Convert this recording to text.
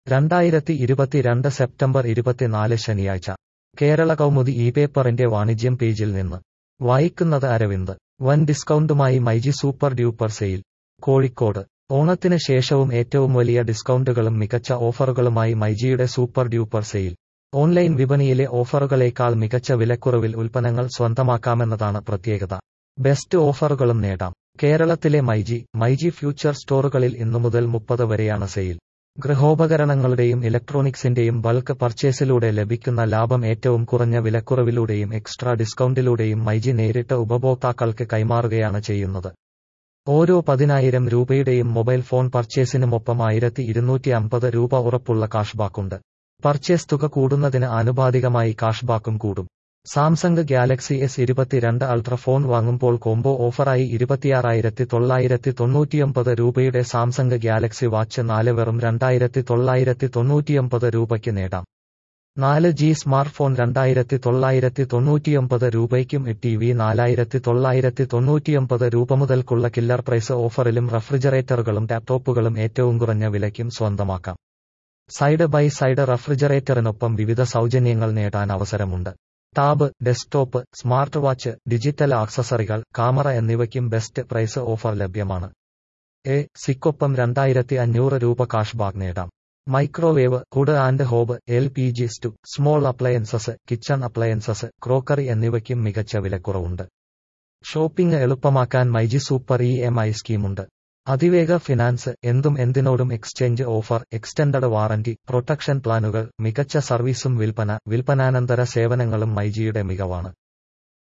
രണ്ടായിരത്തി ഇരുപത്തിരണ്ട് സെപ്റ്റംബർ ഇരുപത്തിനാല് ശനിയാഴ്ച കേരള കൗമുദി ഇ പേപ്പറിന്റെ വാണിജ്യം പേജിൽ നിന്ന് വായിക്കുന്നത് അരവിന്ദ് വൻ ഡിസ്കൗണ്ടുമായി myG super duper sale Kozhikode ഓണത്തിന് ശേഷവും ഏറ്റവും വലിയ ഡിസ്കൗണ്ടുകളും മികച്ച ഓഫറുകളുമായി മൈജിയുടെ സൂപ്പർ ഡ്യൂപ്പർ സെയിൽ ഓൺലൈൻ വിപണിയിലെ ഓഫറുകളേക്കാൾ മികച്ച വിലക്കുറവിൽ ഉൽപ്പന്നങ്ങൾ സ്വന്തമാക്കാമെന്നതാണ് പ്രത്യേകത ബെസ്റ്റ് ഓഫറുകളും നേടാം കേരളത്തിലെ മൈജി മൈജി ഫ്യൂച്ചർ സ്റ്റോറുകളിൽ ഇന്നു മുതൽ മുപ്പത് വരെയാണ് സെയിൽ ഗൃഹോപകരണങ്ങളുടെയും ഇലക്ട്രോണിക്സിന്റെയും ബൾക്ക് പർച്ചേസിലൂടെ ലഭിക്കുന്ന ലാഭം ഏറ്റവും കുറഞ്ഞ വിലക്കുറവിലൂടെയും എക്സ്ട്രാ ഡിസ്കൗണ്ടിലൂടെയും മൈജി നേരിട്ട് ഉപഭോക്താക്കൾക്ക് കൈമാറുകയാണ് ചെയ്യുന്നത് ഓരോ പതിനായിരം രൂപയുടെയും മൊബൈൽ ഫോൺ പർച്ചേസിനുമൊപ്പം ആയിരത്തി ഇരുന്നൂറ്റി അമ്പത് രൂപ ഉറപ്പുള്ള കാഷ്ബാക്കുണ്ട് പർച്ചേസ് തുക കൂടുന്നതിന് ആനുപാതികമായി കാഷ്ബാക്കും കൂടും സാംസങ് ഗാലക്സി എസ് ഇരുപത്തിരണ്ട് അൾട്ര ഫോൺ വാങ്ങുമ്പോൾ കോംബോ ഓഫറായി ഇരുപത്തിയാറായിരത്തി തൊള്ളായിരത്തി തൊണ്ണൂറ്റിയൊമ്പത് രൂപയുടെ സാംസങ് ഗാലക്സി വാച്ച് നാല് വെറും രണ്ടായിരത്തി തൊള്ളായിരത്തി തൊണ്ണൂറ്റിയൊമ്പത് രൂപയ്ക്ക് നേടാം നാല് ജി സ്മാർട്ട് ഫോൺ രണ്ടായിരത്തി തൊള്ളായിരത്തി തൊണ്ണൂറ്റിയൊമ്പത് രൂപയ്ക്കും ടി വി നാലായിരത്തി തൊള്ളായിരത്തി തൊണ്ണൂറ്റിയൊമ്പത് രൂപ മുതൽക്കുള്ള കില്ലർ പ്രൈസ് ഓഫറിലും റഫ്രിജറേറ്ററുകളും ലാപ്ടോപ്പുകളും ഏറ്റവും കുറഞ്ഞ വിലയ്ക്കും സ്വന്തമാക്കാം സൈഡ് ബൈ സൈഡ് റഫ്രിജറേറ്ററിനൊപ്പം വിവിധ സൗജന്യങ്ങൾ നേടാൻ അവസരമുണ്ട് tab desktop smart watch digital ആക്സസറികൾ ക്യാമറ എന്നിവയ്ക്കും ബെസ്റ്റ് പ്രൈസ് ഓഫർ ലഭ്യമാണ് എ സിക്കൊപ്പം രണ്ടായിരത്തി അഞ്ഞൂറ് രൂപ കാഷ്ബാക്ക് നേടാം microwave hood and hob L P G stove small appliances kitchen appliances crockery എന്നിവയ്ക്കും മികച്ച വിലക്കുറവുണ്ട് ഷോപ്പിംഗ് എളുപ്പമാക്കാൻ myG super E M I സ്കീമുണ്ട് അതിവേഗ ഫിനാൻസ് എന്തും എന്തിനോടും exchange offer extended warranty protection പ്ലാനുകൾ മികച്ച സർവീസും വിൽപ്പന വിൽപ്പനാനന്തര സേവനങ്ങളും മൈജിയുടെ മികവാണ്